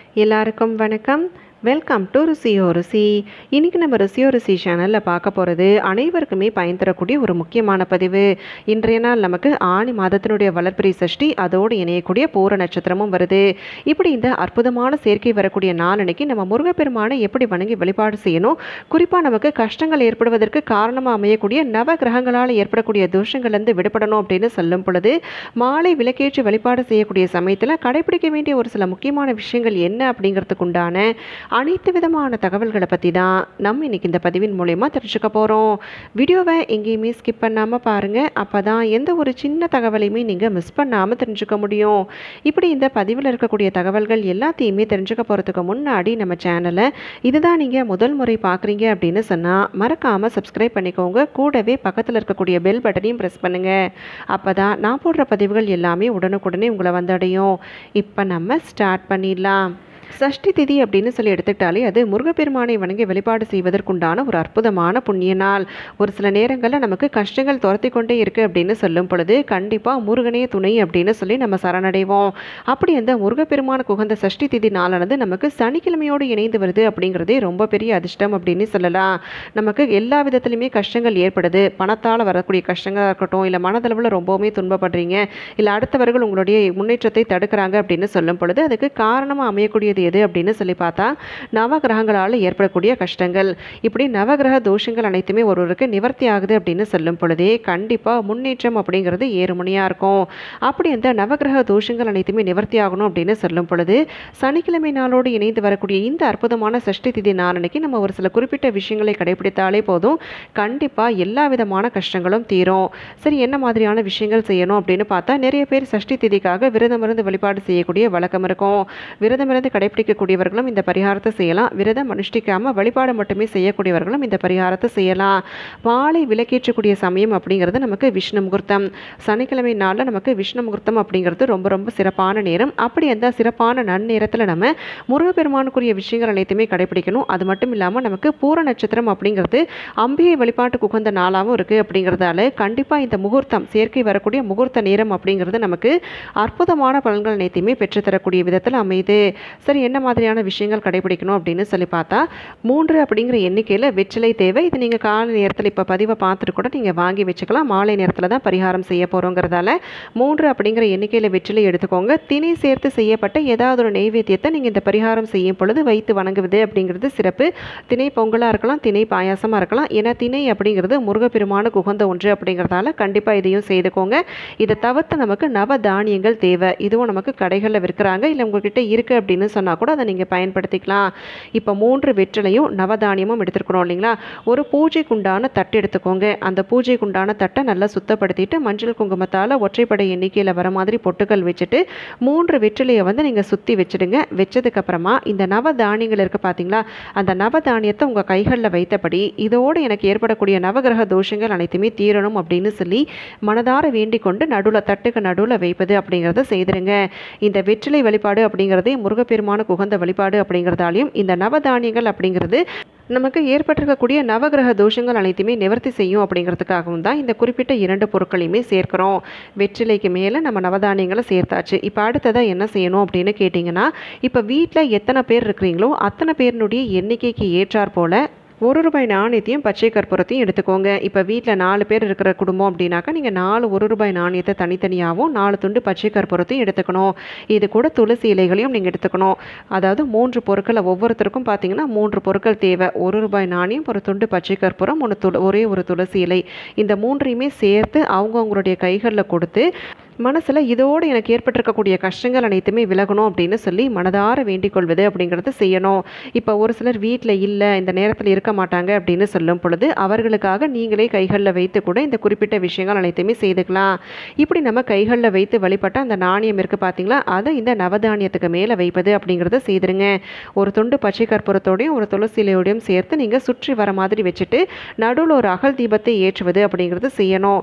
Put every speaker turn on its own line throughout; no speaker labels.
எல்லாருக்கும் வணக்கம் welcome to ருசியோ ருசி இன்றைக்கி நம்ம ருசியோ ருசி சேனலில் பார்க்க போகிறது அனைவருக்குமே பயன் தரக்கூடிய ஒரு முக்கியமான பதிவு இன்றைய நாள் நமக்கு ஆணி மாதத்தினுடைய வளர்ப்பிறை சஷ்டி அதோடு இணையக்கூடிய பூர நட்சத்திரமும் வருது இப்படி இந்த அற்புதமான சேர்க்கை வரக்கூடிய நாள் அன்னைக்கு நம்ம முருகப்பெருமானை எப்படி வணங்கி வழிபாடு செய்யணும் குறிப்பாக நமக்கு கஷ்டங்கள் ஏற்படுவதற்கு காரணமாக அமையக்கூடிய நவ கிரகங்களால் ஏற்படக்கூடிய தோஷங்கள்லேருந்து விடுபடணும் அப்படின்னு சொல்லும் பொழுது மாலை விளக்கேற்றி வழிபாடு செய்யக்கூடிய சமயத்தில் கடைபிடிக்க வேண்டிய ஒரு சில முக்கியமான விஷயங்கள் என்ன அப்படிங்கிறதுக்கு உண்டான அனைத்து விதமான தகவல்களை பற்றி தான் நம்ம இன்னைக்கு இந்த பதிவின் மூலயமா தெரிஞ்சுக்க போகிறோம் வீடியோவை எங்கேயுமே ஸ்கிப் பண்ணாமல் பாருங்கள் அப்போ தான் எந்த ஒரு சின்ன தகவலையுமே நீங்கள் மிஸ் பண்ணாமல் தெரிஞ்சுக்க முடியும் இப்படி இந்த பதிவில் இருக்கக்கூடிய தகவல்கள் எல்லாத்தையுமே தெரிஞ்சுக்க போகிறதுக்கு முன்னாடி நம்ம சேனலை இதுதான் நீங்கள் முதல் முறை பார்க்குறீங்க அப்படின்னு சொன்னால் மறக்காமல் சப்ஸ்கிரைப் பண்ணிக்கோங்க கூடவே பக்கத்தில் இருக்கக்கூடிய பெல் பட்டனையும் ப்ரெஸ் பண்ணுங்கள் அப்போ தான் நான் போடுற பதிவுகள் எல்லாமே உடனுக்குடனே உங்களை வந்தடையும் இப்போ நம்ம ஸ்டார்ட் பண்ணிடலாம் சஷ்டி திதி அப்படின்னு சொல்லி எடுத்துக்கிட்டாலே அது முருகப்பெருமானை வணங்கி வழிபாடு செய்வதற்குண்டான ஒரு அற்புதமான புண்ணிய நாள் ஒரு சில நேரங்களில் நமக்கு கஷ்டங்கள் துரத்தி கொண்டே இருக்குது அப்படின்னு சொல்லும் பொழுது கண்டிப்பாக முருகனே துணை அப்படின்னு சொல்லி நம்ம சரணடைவோம் அப்படி அந்த முருகப்பெருமானுக்கு உகந்த சஷ்டி திதி நாளானது நமக்கு சனிக்கிழமையோடு இணைந்து வருது அப்படிங்கிறதே ரொம்ப பெரிய அதிர்ஷ்டம் அப்படின்னு சொல்லலாம் நமக்கு எல்லா விதத்துலையுமே கஷ்டங்கள் ஏற்படுது பணத்தால் வரக்கூடிய கஷ்டங்களாக இருக்கட்டும் இல்லை மனதளவில் ரொம்பவுமே துன்பப்படுறீங்க இல்லை அடுத்தவர்கள் உங்களுடைய முன்னேற்றத்தை தடுக்கிறாங்க அப்படின்னு சொல்லும் பொழுது அதுக்கு காரணமாக அமையக்கூடியது எது அப்படின்னு சொல்லி பார்த்தா நவகிரகங்களால் ஏற்படக்கூடிய கஷ்டங்கள் இப்படி நவகிரக தோஷங்கள் அனைத்துமே ஒருவருக்கு நிவர்த்தி ஆகுது அப்படின்னு சொல்லும் பொழுதே கண்டிப்பாக முன்னேற்றம் அப்படிங்கிறது ஏறுமுனையாக இருக்கும் அப்படி அந்த நவகிரக தோஷங்கள் அனைத்துமே நிவர்த்தி ஆகணும் அப்படின்னு சொல்லும் பொழுது சனிக்கிழமை நாளோடு இணைந்து வரக்கூடிய இந்த அற்புதமான சஷ்டி திதி நாளன்னைக்கு நம்ம ஒரு சில குறிப்பிட்ட விஷயங்களை கடைபிடித்தாலே போதும் கண்டிப்பாக எல்லா விதமான கஷ்டங்களும் தீரும் சரி என்ன மாதிரியான விஷயங்கள் செய்யணும் அப்படின்னு பார்த்தா நிறைய பேர் சஷ்டி திதிக்காக விரதம் இருந்து வழிபாடு செய்யக்கூடிய வழக்கம் இருக்கும் விரதம் இருந்து கடைபிடிக்கக்கூடியவர்களும் இந்த பரிகாரத்தை செய்யலாம் விரதம் அனுஷ்டிக்காமல் வழிபாடு மட்டுமே செய்யக்கூடியவர்களும் இந்த பரிகாரத்தை செய்யலாம் மாலை விளக்கேற்றக்கூடிய சமயம் அப்படிங்கிறது நமக்கு விஷ்ணு முகூர்த்தம் சனிக்கிழமை நாளில் நமக்கு விஷ்ணு முகூர்த்தம் அப்படிங்கிறது ரொம்ப ரொம்ப சிறப்பான நேரம் அப்படி அந்த சிறப்பான நன்னேரத்தில் நம்ம முருகப்பெருமானுக்குரிய விஷயங்கள் அனைத்துமே கடைபிடிக்கணும் அது மட்டும் இல்லாமல் நமக்கு பூர நட்சத்திரம் அப்படிங்கிறது அம்பிகை வழிபாட்டுக்கு உகந்த நாளாகவும் இருக்குது அப்படிங்கிறதால கண்டிப்பாக இந்த முகூர்த்தம் சேர்க்கை வரக்கூடிய முகூர்த்த நேரம் அப்படிங்கிறது நமக்கு அற்புதமான பலன்கள் அனைத்தையுமே பெற்றுத்தரக்கூடிய விதத்தில் அமையுது சரி என்ன மாதிரியான விஷயங்கள் கடைபிடிக்கணும் அப்படின்னு சொல்லி பார்த்தா மூன்று அப்படிங்கிற எண்ணிக்கையில் வெற்றிலை தேவை இது நீங்கள் காலை நேரத்தில் இப்போ பதிவை பார்த்துட்டு கூட நீங்கள் வாங்கி வச்சுக்கலாம் மாலை நேரத்தில் தான் பரிகாரம் செய்ய போகிறோங்கிறதால மூன்று அப்படிங்கிற எண்ணிக்கையில் வெற்றிலை எடுத்துக்கோங்க திணை சேர்த்து செய்யப்பட்ட ஏதாவது ஒரு நெய்வேத்தியத்தை நீங்கள் இந்த பரிகாரம் செய்யும் பொழுது வைத்து வணங்குவது அப்படிங்கிறது சிறப்பு திணை பொங்கலாக இருக்கலாம் திணை பாயாசமாக இருக்கலாம் ஏன்னா திணை அப்படிங்கிறது முருகப்பெருமானுக்கு உகந்த ஒன்று அப்படிங்கிறதால கண்டிப்பாக இதையும் செய்துக்கோங்க இதை தவிர்த்து நமக்கு நவ தானியங்கள் தேவை இதுவும் நமக்கு கடைகளில் விற்கிறாங்க இல்லை உங்ககிட்ட இருக்குது அப்படின்னு சொன்னால் கூட அதை நீங்கள் பயன்படுத்திக்கலாம் இப்போ மூன்று வெற்றிலையும் நவதானியமும் எடுத்துருக்கணும் இல்லைங்களா ஒரு பூஜைக்குண்டான தட்டு எடுத்துக்கோங்க அந்த பூஜைக்குண்டான தட்டை நல்லா சுத்தப்படுத்திட்டு மஞ்சள் குங்குமத்தால் ஒற்றைப்படை எண்ணிக்கையில் வர மாதிரி பொட்டுக்கள் வச்சுட்டு மூன்று வெற்றிலையை வந்து நீங்கள் சுற்றி வச்சுடுங்க வச்சதுக்கப்புறமா இந்த நவதானியங்கள் இருக்குது பார்த்தீங்களா அந்த நவதானியத்தை உங்கள் கைகளில் வைத்தபடி இதோடு எனக்கு ஏற்படக்கூடிய நவகிரக தோஷங்கள் அனைத்துமே தீரணும் அப்படின்னு சொல்லி மனதார வேண்டிக் கொண்டு நடுவில் தட்டுக்கு நடுவில் வைப்பது அப்படிங்கிறத செய்திருங்க இந்த வெற்றிலை வழிபாடு அப்படிங்கிறதே முருகப்பெருமானுக்கு உகந்த வழிபாடு அப்படிங்கிறதாலையும் இந்த நவதானியங்கள் அப்படிங்கிறது நமக்கு ஏற்பட்டிருக்கக்கூடிய நவகிரக தோஷங்கள் அனைத்துமே நிவர்த்தி செய்யும் அப்படிங்கிறதுக்காகவும் தான் இந்த குறிப்பிட்ட இரண்டு பொருட்களையுமே சேர்க்கிறோம் வெற்றிலைக்கு மேலே நம்ம நவதானியங்களை சேர்த்தாச்சு இப்போ அடுத்ததாக என்ன செய்யணும் அப்படின்னு கேட்டிங்கன்னா இப்போ வீட்டில் எத்தனை பேர் இருக்கிறீங்களோ அத்தனை பேரினுடைய எண்ணிக்கைக்கு ஏற்றாற் போல் ஒரு ரூபாய் நாணயத்தையும் பச்சை கற்பூரத்தையும் எடுத்துக்கோங்க இப்போ வீட்டில் நாலு பேர் இருக்கிற குடும்பம் அப்படின்னாக்கா நீங்கள் நாலு ஒரு ரூபாய் நாணயத்தை தனித்தனியாகவும் நாலு துண்டு பச்சை கற்பூரத்தையும் எடுத்துக்கணும் இது கூட துளசி இலைகளையும் நீங்கள் எடுத்துக்கணும் அதாவது மூன்று பொருட்களை ஒவ்வொருத்தருக்கும் பார்த்தீங்கன்னா மூன்று பொருட்கள் தேவை ஒரு ரூபாய் நாணயம் ஒரு துண்டு பச்சை கற்பூரம் ஒன்று து ஒரே ஒரு துளசி இலை இந்த மூன்றையுமே சேர்த்து அவங்கவுங்களுடைய கைகளில் கொடுத்து மனசில் இதோடு எனக்கு ஏற்பட்டிருக்கக்கூடிய கஷ்டங்கள் அனைத்துமே விலகணும் அப்படின்னு சொல்லி மனதார வேண்டிக் கொள்வது அப்படிங்கிறத செய்யணும் இப்போ ஒரு சிலர் வீட்டில் இல்லை இந்த நேரத்தில் இருக்க மாட்டாங்க அப்படின்னு சொல்லும் பொழுது அவர்களுக்காக நீங்களே கைகளில் வைத்து கூட இந்த குறிப்பிட்ட விஷயங்கள் அனைத்துமே செய்துக்கலாம் இப்படி நம்ம கைகளில் வைத்து வழிபட்ட அந்த நாணயம் இருக்குது பார்த்தீங்களா அதை இந்த நவதானியத்துக்கு மேலே வைப்பது அப்படிங்கிறத செய்திருங்க ஒரு துண்டு பச்சை கற்பூரத்தோடையும் ஒரு துளசி இலையோடையும் சேர்த்து நீங்கள் சுற்றி வர மாதிரி வச்சுட்டு நடுவில் ஒரு அகல் தீபத்தை ஏற்றுவது அப்படிங்கிறது செய்யணும்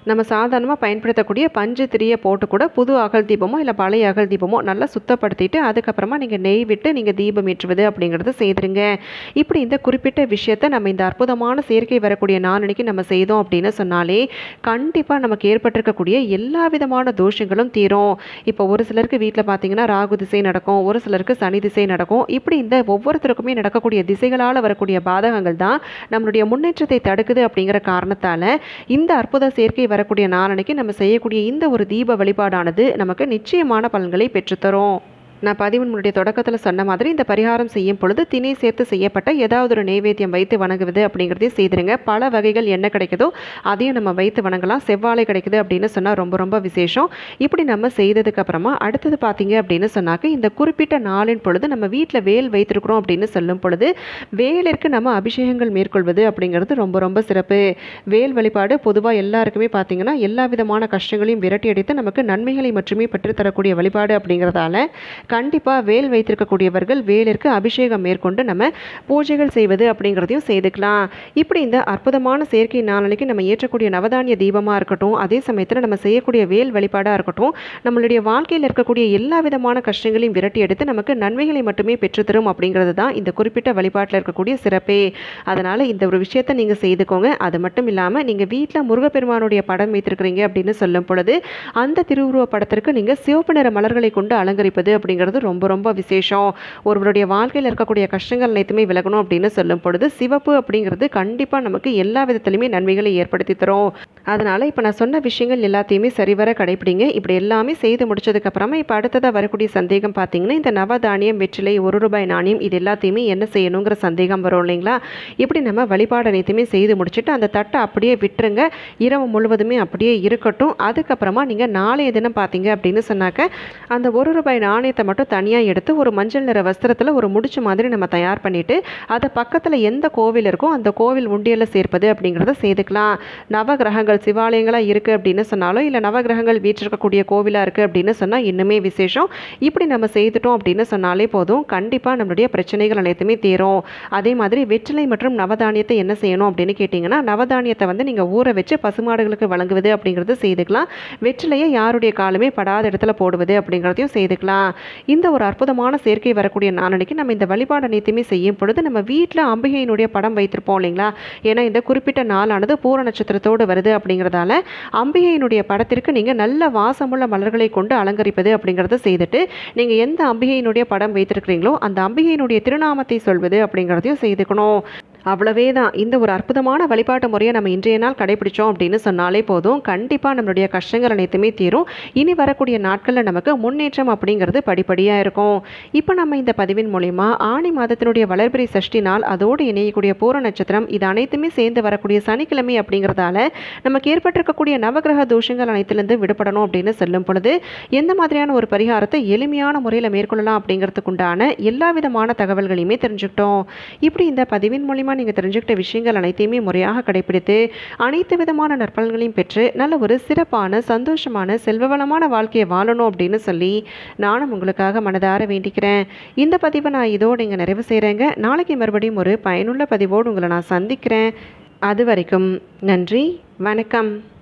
நம்ம சாதாரணமாக பயன்படுத்தக்கூடிய பஞ்சு திரியை போட்டு கூட புது அகல் தீபமோ இல்லை பழைய அகல் தீபமோ நல்லா சுத்தப்படுத்திட்டு அதுக்கப்புறமா நீங்கள் நெய் விட்டு நீங்கள் தீபம் ஏற்றுவது அப்படிங்கிறத செய்திருங்க இப்படி இந்த குறிப்பிட்ட விஷயத்தை நம்ம இந்த அற்புதமான செயற்கை வரக்கூடிய நாளன்னைக்கு நம்ம செய்தோம் அப்படின்னு சொன்னாலே கண்டிப்பாக நமக்கு ஏற்பட்டிருக்கக்கூடிய எல்லா விதமான தோஷங்களும் தீரும் இப்போ ஒரு சிலருக்கு வீட்டில் பார்த்தீங்கன்னா ராகு திசை நடக்கும் ஒரு சிலருக்கு சனி திசை நடக்கும் இப்படி இந்த ஒவ்வொருத்தருக்குமே நடக்கக்கூடிய திசைகளால் வரக்கூடிய பாதகங்கள் தான் நம்மளுடைய முன்னேற்றத்தை தடுக்குது அப்படிங்கிற காரணத்தால் இந்த அற்புத சேர்க்கை வரக்கூடிய நாளன்னைக்கு நம்ம செய்யக்கூடிய இந்த ஒரு தீப வழிபாடானது நமக்கு நிச்சயமான பலன்களை பெற்றுத்தரும் நான் பதிவினுடைய தொடக்கத்தில் சொன்ன மாதிரி இந்த பரிகாரம் செய்யும் பொழுது திணை சேர்த்து செய்யப்பட்ட ஏதாவது ஒரு நைவேத்தியம் வைத்து வணங்குவது அப்படிங்கிறதையும் செய்திருங்க பல வகைகள் என்ன கிடைக்குதோ அதையும் நம்ம வைத்து வணங்கலாம் செவ்வாழை கிடைக்குது அப்படின்னு சொன்னால் ரொம்ப ரொம்ப விசேஷம் இப்படி நம்ம செய்ததுக்கு அப்புறமா அடுத்தது பார்த்தீங்க அப்படின்னு சொன்னாக்க இந்த குறிப்பிட்ட நாளின் பொழுது நம்ம வீட்டில் வேல் வைத்திருக்கிறோம் அப்படின்னு சொல்லும் பொழுது வேலிற்கு நம்ம அபிஷேகங்கள் மேற்கொள்வது அப்படிங்கிறது ரொம்ப ரொம்ப சிறப்பு வேல் வழிபாடு பொதுவாக எல்லாருக்குமே பார்த்தீங்கன்னா எல்லா விதமான கஷ்டங்களையும் விரட்டி அடித்து நமக்கு நன்மைகளை மட்டுமே பெற்றுத்தரக்கூடிய வழிபாடு அப்படிங்கிறதால கண்டிப்பாக வேல் வைத்திருக்கக்கூடியவர்கள் வேலிற்கு அபிஷேகம் மேற்கொண்டு நம்ம பூஜைகள் செய்வது அப்படிங்கிறதையும் செய்துக்கலாம் இப்படி இந்த அற்புதமான செயற்கை நாளனைக்கு நம்ம ஏற்றக்கூடிய நவதானிய தீபமாக இருக்கட்டும் அதே சமயத்தில் நம்ம செய்யக்கூடிய வேல் வழிபாடாக இருக்கட்டும் நம்மளுடைய வாழ்க்கையில் இருக்கக்கூடிய எல்லா விதமான கஷ்டங்களையும் விரட்டி எடுத்து நமக்கு நன்மைகளை மட்டுமே பெற்றுத்தரும் அப்படிங்கிறது தான் இந்த குறிப்பிட்ட வழிபாட்டில் இருக்கக்கூடிய சிறப்பே அதனால் இந்த ஒரு விஷயத்தை நீங்கள் செய்துக்கோங்க அது மட்டும் இல்லாமல் நீங்கள் வீட்டில் முருகப்பெருமானுடைய படம் வைத்திருக்கிறீங்க அப்படின்னு சொல்லும் பொழுது அந்த திருவுருவ படத்திற்கு நீங்கள் சிவப்பு நிற மலர்களை கொண்டு அலங்கரிப்பது அப்படிங்கிறது ரொம்ப ரொம்ப விசேஷம் ஒருவருடைய வாழ்க்கையில் இருக்கக்கூடிய கஷ்டங்கள் அனைத்துமே விலகணும் அப்படின்னு சொல்லும் பொழுது சிவப்பு அப்படிங்கிறது கண்டிப்பாக நமக்கு எல்லா விதத்துலையுமே நன்மைகளை ஏற்படுத்தி தரும் அதனால் இப்போ நான் சொன்ன விஷயங்கள் எல்லாத்தையுமே சரிவர கடைப்பிடிங்க இப்படி எல்லாமே செய்து முடிச்சதுக்கப்புறமா இப்போ அடுத்ததாக வரக்கூடிய சந்தேகம் பார்த்தீங்கன்னா இந்த நவதானியம் வெற்றிலை ஒரு ரூபாய் நாணயம் இது எல்லாத்தையுமே என்ன செய்யணுங்கிற சந்தேகம் வரும் இல்லைங்களா இப்படி நம்ம வழிபாடு அனைத்துமே செய்து முடிச்சுட்டு அந்த தட்டை அப்படியே விட்டுருங்க இரவு முழுவதுமே அப்படியே இருக்கட்டும் அதுக்கப்புறமா நீங்கள் நாளைய தினம் பார்த்தீங்க அப்படின்னு சொன்னாக்க அந்த ஒரு ரூபாய் நாணயத்தை மட்டும் தனியாக எடுத்து ஒரு மஞ்சள் நிற வஸ்திரத்தில் ஒரு முடிச்சு மாதிரி நம்ம தயார் பண்ணிவிட்டு அதை பக்கத்தில் எந்த கோவில் இருக்கோ அந்த கோவில் உண்டியலில் சேர்ப்பது அப்படிங்கிறத செய்துக்கலாம் நவகிரகங்கள் சிவாலயங்களாக இருக்குது அப்படின்னு சொன்னாலும் இல்லை நவகிரகங்கள் வீற்றிருக்கக்கூடிய கோவிலாக இருக்குது அப்படின்னு சொன்னால் இன்னுமே விசேஷம் இப்படி நம்ம செய்துட்டோம் அப்படின்னு சொன்னாலே போதும் கண்டிப்பாக நம்மளுடைய பிரச்சனைகள் அனைத்துமே தீரும் அதே மாதிரி வெற்றிலை மற்றும் நவதானியத்தை என்ன செய்யணும் அப்படின்னு கேட்டிங்கன்னா நவதானியத்தை வந்து நீங்கள் ஊற வச்சு பசுமாடுகளுக்கு வழங்குவது அப்படிங்கிறது செய்துக்கலாம் வெற்றிலையை யாருடைய காலுமே படாத இடத்துல போடுவது அப்படிங்கிறதையும் செய்துக்கலாம் இந்த ஒரு அற்புதமான சேர்க்கை வரக்கூடிய நாளனைக்கு நம்ம இந்த வழிபாடு அனைத்துமே செய்யும் பொழுது நம்ம வீட்டில் அம்பிகையினுடைய படம் வைத்திருப்போம் இல்லைங்களா ஏன்னா இந்த குறிப்பிட்ட நாளானது பூர நட்சத்திரத்தோடு வருது அப்படிங்கிறதால அம்பிகையினுடைய படத்திற்கு நீங்கள் நல்ல வாசமுள்ள மலர்களை கொண்டு அலங்கரிப்பது அப்படிங்கிறத செய்துட்டு நீங்கள் எந்த அம்பிகையினுடைய படம் வைத்திருக்கிறீங்களோ அந்த அம்பிகையினுடைய திருநாமத்தை சொல்வது அப்படிங்கிறதையும் செய்துக்கணும் அவ்வளவே தான் இந்த ஒரு அற்புதமான வழிபாட்டு முறையை நம்ம இன்றைய நாள் கடைபிடிச்சோம் அப்படின்னு சொன்னாலே போதும் கண்டிப்பாக நம்மளுடைய கஷ்டங்கள் அனைத்துமே தீரும் இனி வரக்கூடிய நாட்களில் நமக்கு முன்னேற்றம் அப்படிங்கிறது படிப்படியாக இருக்கும் இப்போ நம்ம இந்த பதிவின் மூலிமா ஆணி மாதத்தினுடைய வளர்பிறை சஷ்டி நாள் அதோடு இணையக்கூடிய பூர நட்சத்திரம் இது அனைத்துமே சேர்ந்து வரக்கூடிய சனிக்கிழமை அப்படிங்கிறதால நமக்கு ஏற்பட்டிருக்கக்கூடிய நவகிரக தோஷங்கள் அனைத்திலிருந்து விடுபடணும் அப்படின்னு சொல்லும் பொழுது எந்த மாதிரியான ஒரு பரிகாரத்தை எளிமையான முறையில் மேற்கொள்ளலாம் அப்படிங்கிறதுக்குண்டான எல்லா விதமான தகவல்களையுமே தெரிஞ்சுக்கிட்டோம் இப்படி இந்த பதிவின் மூலிமா நீங்கள் தெரிஞ்சுக்கிட்ட விஷயங்கள் அனைத்தையுமே முறையாக கடைபிடித்து அனைத்து விதமான நற்பலன்களையும் பெற்று நல்ல ஒரு சிறப்பான சந்தோஷமான செல்வவளமான வாழ்க்கையை வாழணும் அப்படின்னு சொல்லி நானும் உங்களுக்காக மனதார வேண்டிக்கிறேன் இந்த பதிவை நான் இதோடு இங்கே நிறைவு செய்கிறேங்க நாளைக்கு மறுபடியும் ஒரு பயனுள்ள பதிவோடு உங்களை நான் சந்திக்கிறேன் அது வரைக்கும் நன்றி வணக்கம்